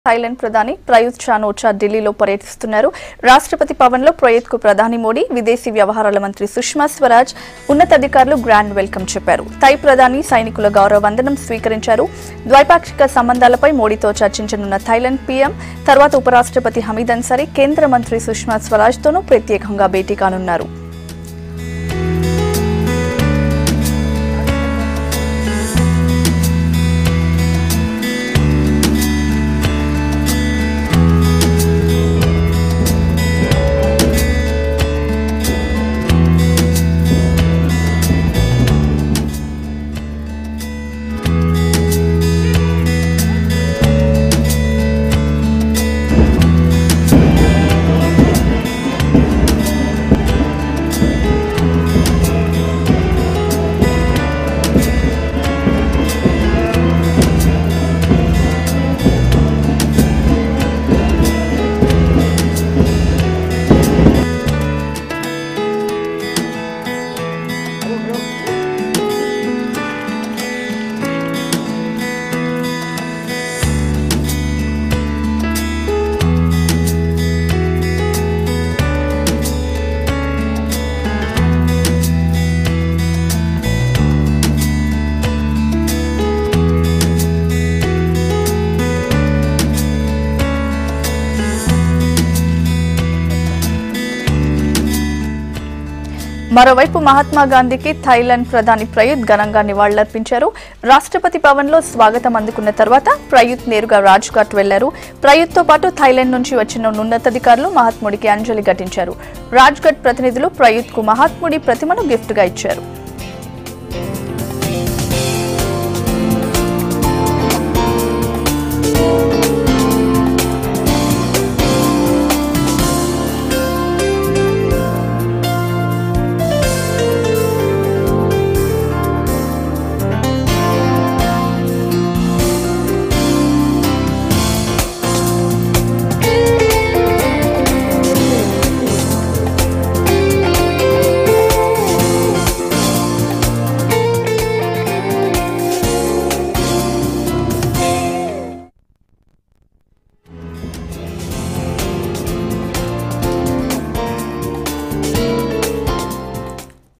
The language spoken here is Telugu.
థాయిలాండ్ ప్రధాని ప్రయుత్ చాన్ ఓచా ఢిల్లీలో పర్యటిస్తున్నారు రాష్ట్రపతి భవన్లో ప్రయుత్ కు ప్రధాని మోడీ విదేశీ వ్యవహారాల మంత్రి సుష్మా స్వరాజ్ ఉన్నతాధికారులు గ్రాండ్ వెల్కమ్ చెప్పారు థై ప్రధాని సైనికుల గౌరవ వందనం స్వీకరించారు ద్వైపాక్షిక సంబంధాలపై మోడీతో చర్చించనున్న థాయిలాండ్ పీఎం తర్వాత ఉపరాష్ట్రపతి హమీద్ అన్సారీ కేంద్ర మంత్రి సుష్మా స్వరాజ్తోనూ ప్రత్యేకంగా భేటీ కానున్నారు మరోవైపు మహాత్మా గాంధీకి థాయిలాండ్ ప్రధాని ప్రయుత్ ఘనంగా నివాళులర్పించారు రాష్ట్రపతి భవన్లో స్వాగతం అందుకున్న తర్వాత ప్రయుత్ నేరుగా రాజ్ఘాట్ వెళ్లారు ప్రయుత్తో పాటు థాయిలాండ్ నుంచి వచ్చిన ఉన్నతాధికారులు మహాత్ముడికి అంజలి ఘటించారు రాజ్ఘాట్ ప్రతినిధులు ప్రయుత్ కు మహాత్ముడి ప్రతిమను గిఫ్ట్ గా ఇచ్చారు